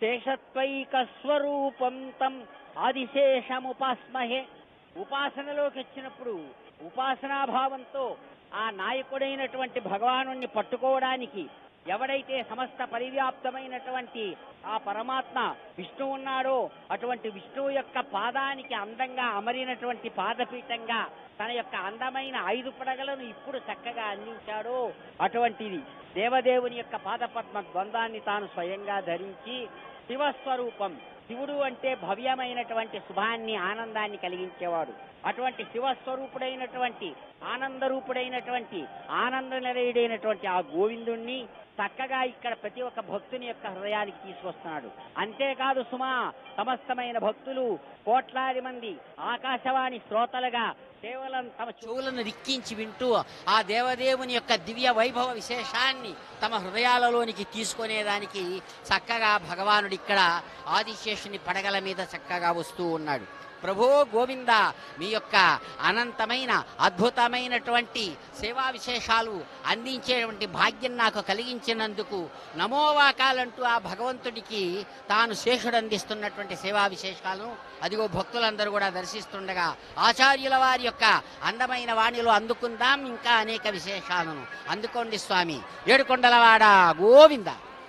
శేషత్వైక స్వరూపం తం ఆదిశేషముపాస్మహే ఉపాసనలోకి వచ్చినప్పుడు ఉపాసనాభావంతో ఆ నాయకుడైనటువంటి భగవాను పట్టుకోవడానికి ఎవడైతే సమస్త పరివ్యాప్తమైనటువంటి ఆ పరమాత్మ విష్ణువు ఉన్నాడో అటువంటి విష్ణువు యొక్క పాదానికి అందంగా అమరినటువంటి పాదపీఠంగా తన యొక్క అందమైన ఐదు పడగలను ఇప్పుడు చక్కగా అందించాడో అటువంటిది దేవదేవుని యొక్క పాదపద్మ ద్వంద్వాన్ని తాను స్వయంగా ధరించి శివస్వరూపం శివుడు అంటే భవ్యమైనటువంటి శుభాన్ని ఆనందాన్ని కలిగించేవాడు అటువంటి శివస్వరూపుడైనటువంటి ఆనందరూపుడైనటువంటి ఆనంద నిలయుడైనటువంటి ఆ గోవిందుణ్ణి చక్కగా ఇక్కడ ప్రతి ఒక్క భక్తుని యొక్క హృదయానికి తీసుకొస్తున్నాడు అంతేకాదు సుమా సమస్తమైన భక్తులు కోట్లాది మంది ఆకాశవాణి శ్రోతలుగా కేవలం తమ చెవులను రిక్కించి వింటూ ఆ దేవదేవుని యొక్క దివ్య వైభవ విశేషాన్ని తమ హృదయాలలోనికి తీసుకునేదానికి చక్కగా భగవానుడు ఇక్కడ ఆదిశేషుని పడగల మీద చక్కగా వస్తూ ఉన్నాడు ప్రభో గోవింద మీ యొక్క అనంతమైన అద్భుతమైనటువంటి సేవా విశేషాలు అందించేటువంటి భాగ్యం నాకు కలిగించినందుకు నమోవాకాలంటూ ఆ భగవంతుడికి తాను శేషుడు అందిస్తున్నటువంటి సేవా విశేషాలను అదిగో భక్తులందరూ కూడా దర్శిస్తుండగా ఆచార్యుల వారి యొక్క అందమైన వాణిలో అందుకుందాం ఇంకా అనేక విశేషాలను అందుకోండి స్వామి ఏడుకొండలవాడ గోవింద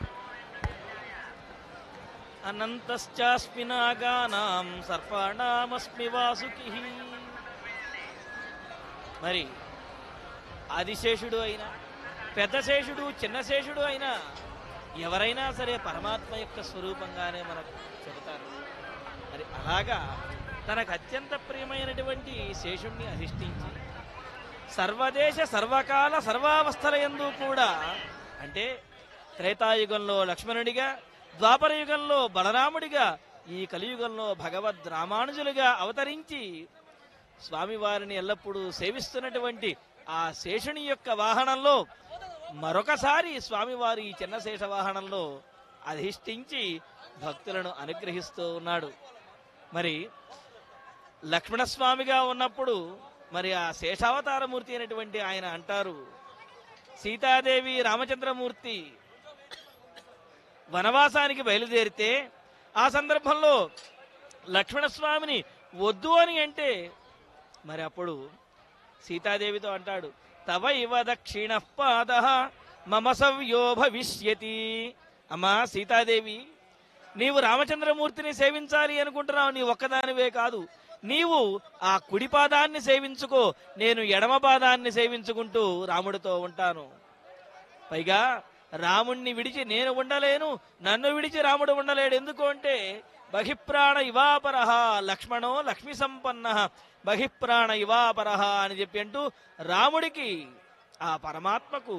అనంతశ్చాస్మి నాగానాం సర్పాణామస్మి వాసుకి మరి ఆదిశేషుడు అయినా పెద్ద శేషుడు చిన్న శేషుడు అయినా ఎవరైనా సరే పరమాత్మ యొక్క స్వరూపంగానే మనకు చెబుతారు మరి అలాగా తనకు అత్యంత ప్రియమైనటువంటి శేషుణ్ణి అధిష్ఠించి సర్వదేశ సర్వకాల సర్వావస్థల యందు కూడా అంటే త్రేతాయుగంలో లక్ష్మణుడిగా ద్వాపర యుగంలో బలరాముడిగా ఈ కలియుగంలో భగవద్ రామానుజులుగా అవతరించి స్వామివారిని ఎల్లప్పుడూ సేవిస్తున్నటువంటి ఆ శేషుని యొక్క వాహనంలో మరొకసారి స్వామివారి ఈ చిన్న శేష వాహనంలో అధిష్ఠించి భక్తులను అనుగ్రహిస్తూ ఉన్నాడు మరి లక్ష్మణస్వామిగా ఉన్నప్పుడు మరి ఆ శేషావతారమూర్తి అయినటువంటి ఆయన అంటారు సీతాదేవి రామచంద్రమూర్తి వనవాసానికి బయలుదేరితే ఆ సందర్భంలో లక్ష్మణస్వామిని వద్దు అని అంటే మరి అప్పుడు సీతాదేవితో అంటాడు తవ ఇవ దక్షిణ పాద మమ సవ్యో భవిష్యతి అమ్మా సీతాదేవి నీవు రామచంద్రమూర్తిని సేవించాలి అనుకుంటున్నావు నీ ఒక్కదానివే కాదు నీవు ఆ కుడి పాదాన్ని సేవించుకో నేను ఎడమ పాదాన్ని సేవించుకుంటూ రాముడితో ఉంటాను పైగా రాముణ్ణి విడిచి నేను ఉండలేను నన్ను విడిచి రాముడు ఉండలేడు ఎందుకు అంటే బహిప్రాణ ఇవాపరహ లక్ష్మణో లక్ష్మి సంపన్న బహిప్రాణ ఇవాపరహ అని చెప్పి అంటూ రాముడికి ఆ పరమాత్మకు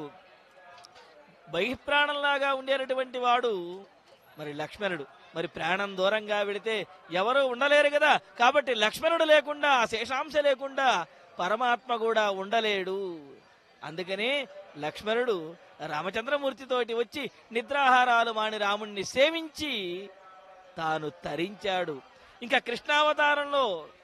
బహిప్రాణంలాగా ఉండేటటువంటి వాడు మరి లక్ష్మణుడు మరి ప్రాణం దూరంగా వెళితే ఎవరు ఉండలేరు కదా కాబట్టి లక్ష్మణుడు లేకుండా ఆ శేషాంశ లేకుండా పరమాత్మ కూడా ఉండలేడు అందుకనే లక్ష్మణుడు రామచంద్రమూర్తితోటి వచ్చి నిద్రాహారాలు మాని రాముణ్ణి సేవించి తాను తరించాడు ఇంకా కృష్ణావతారంలో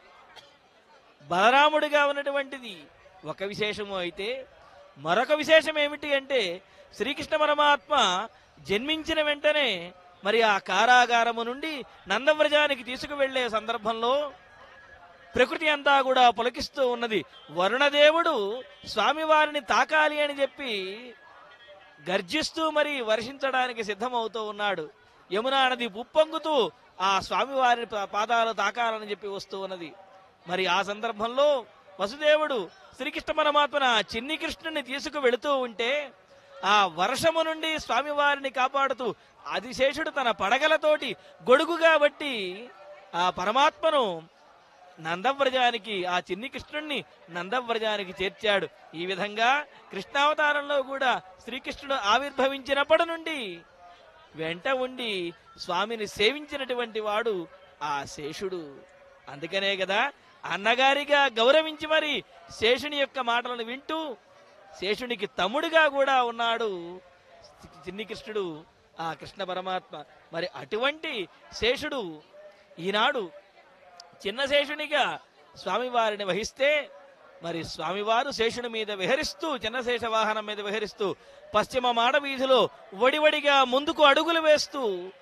బలరాముడిగా ఉన్నటువంటిది ఒక విశేషము అయితే మరొక విశేషం ఏమిటి అంటే శ్రీకృష్ణ పరమాత్మ జన్మించిన వెంటనే మరి ఆ కారాగారము నుండి నందవ్రజానికి తీసుకువెళ్లే సందర్భంలో ప్రకృతి అంతా కూడా పులకిస్తూ ఉన్నది వరుణదేవుడు స్వామివారిని తాకాలి అని చెప్పి గర్జిస్తూ మరి వర్షించడానికి సిద్ధమవుతూ ఉన్నాడు యమునా నది ఉప్పొంగుతూ ఆ స్వామివారి పా- పాదాలు తాకాలని చెప్పి వస్తూ ఉన్నది మరి ఆ సందర్భంలో వసుదేవుడు శ్రీకృష్ణ పరమాత్మన చిన్ని కృష్ణుని తీసుకు వెళుతూ ఉంటే ఆ వర్షము నుండి స్వామివారిని కాపాడుతూ ఆదిశేషుడు తన పడగలతోటి గొడుగుగా బట్టి ఆ పరమాత్మను నందవ్రజానికి ఆ చిన్ని కృష్ణుణ్ణి నందవ్రజానికి చేర్చాడు ఈ విధంగా కృష్ణావతారంలో కూడా శ్రీకృష్ణుడు ఆవిర్భవించినప్పటి నుండి వెంట ఉండి స్వామిని సేవించినటువంటి వాడు ఆ శేషుడు అందుకనే కదా అన్నగారిగా గౌరవించి మరి శేషుని యొక్క మాటలను వింటూ శేషునికి తమ్ముడుగా కూడా ఉన్నాడు చిన్ని కృష్ణుడు ఆ కృష్ణ పరమాత్మ మరి అటువంటి శేషుడు ఈనాడు చిన్న శేషునిగా స్వామివారిని వహిస్తే మరి స్వామివారు శేషుని మీద విహరిస్తూ చిన్నశేష వాహనం మీద విహరిస్తూ పశ్చిమ మాడ వీధిలో వడివడిగా ముందుకు అడుగులు వేస్తూ